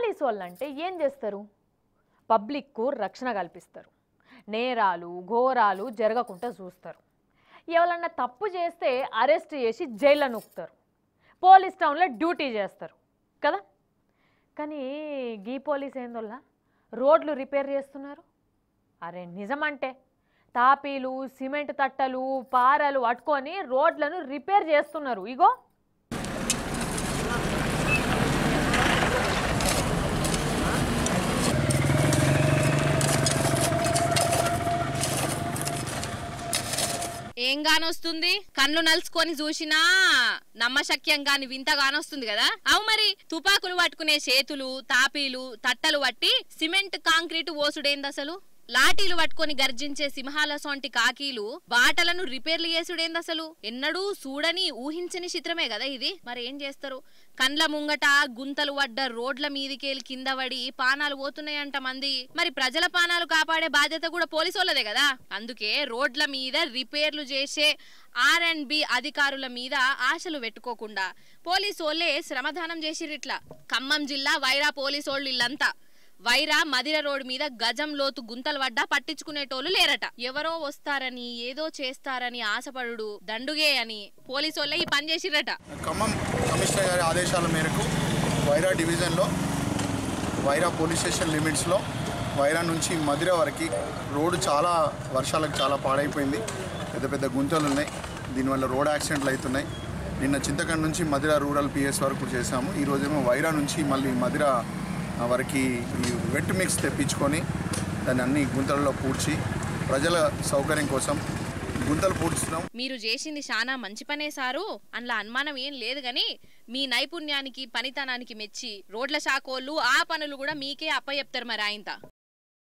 police వాళ్ళంటే ఏం చేస్తారు పబ్లిక్కు రక్షణ కల్పిస్తారు నేరాలు ఘోరాలు జరగకుండా చూస్తారు ఎవరన్నా తప్పు చేస్తే అరెస్ట్ చేసి జైల్లో నొక్కుతారు పోలీస్ టౌన్లో డ్యూటీ చేస్తారు కదా కానీ గీ పోలీస్ ఏందోల్లా రోడ్లు రిపేర్ చేస్తున్నారు అరే నిజమంటే తాపీలు సిమెంట్ తట్టలు పారలు పట్టుకొని రోడ్లను రిపేర్ చేస్తున్నారు ఇగో ఏం గానొస్తుంది కళ్ళు నలుసుకొని చూసినా నమ్మశక్యం గాని వింత గానొస్తుంది కదా అవు మరి తుపాకులు పట్టుకునే చేతులు తాపీలు తట్టలు పట్టి సిమెంట్ కాంక్రీట్ ఓసుడేంది అసలు లాఠీలు పట్టుకొని గర్జించే సింహాల సొంటి కాకీలు బాటలను రిపేర్లు చేసుడేంది అసలు ఎన్నడూ చూడని ఊహించని చిత్రమే కదా ఇది మరి ఏం చేస్తారు కండ్ల ముంగట గుంతలు పడ్డ రోడ్ల మీదికెళ్ళి కింద పడి పానాలు పోతున్నాయంట మంది మరి ప్రజల పానాలు కాపాడే బాధ్యత కూడా పోలీసు వాళ్ళదే కదా అందుకే రోడ్ల మీద రిపేర్లు చేసే ఆర్ అండ్ బి అధికారుల మీద ఆశలు పెట్టుకోకుండా పోలీసు వాళ్ళే శ్రమదానం చేసిర్రిట్లా ఖమ్మం జిల్లా వైరా పోలీసు వాళ్ళు ఇల్లంతా వైరా మదిర రోడ్ మీద గజం లోతు గుంతలు పడ్డా పట్టించుకునేటోళ్ళు లేరట ఎవరో వస్తారని ఏదో చేస్తారని ఆశపడుడు దండుగే అని పోలీసు వాళ్ళే ఈ పని చేసిర్రట ఖమ్మం కమిషనర్ గారి ఆదేశాల మేరకు వైరా డివిజన్లో వైరా పోలీస్ స్టేషన్ లిమిట్స్లో వైరా నుంచి మధిర వరకు రోడ్డు చాలా వర్షాలకు చాలా పాడైపోయింది పెద్ద పెద్ద గుంతలు ఉన్నాయి దీనివల్ల రోడ్ యాక్సిడెంట్లు అవుతున్నాయి నిన్న చింతకండ్ నుంచి మధిర రూరల్ పిఎస్ వరకు చేశాము ఈరోజేమో వైరా నుంచి మళ్ళీ మధిర వరకు ఈ వెట్ మిక్స్ తెప్పించుకొని దాన్ని అన్ని గుంతలలో పూడ్చి ప్రజల సౌకర్యం కోసం గుంతలు పూడ్చుతున్నాం మీరు చేసింది చాలా మంచి పనే సారు అందులో అనుమానం ఏం లేదు గాని మీ నైపుణ్యానికి పనితనానికి మెచ్చి రోడ్ల శాఖోళ్ళు ఆ పనులు కూడా మీకే అప్పచెప్తారు మరి ఆయనత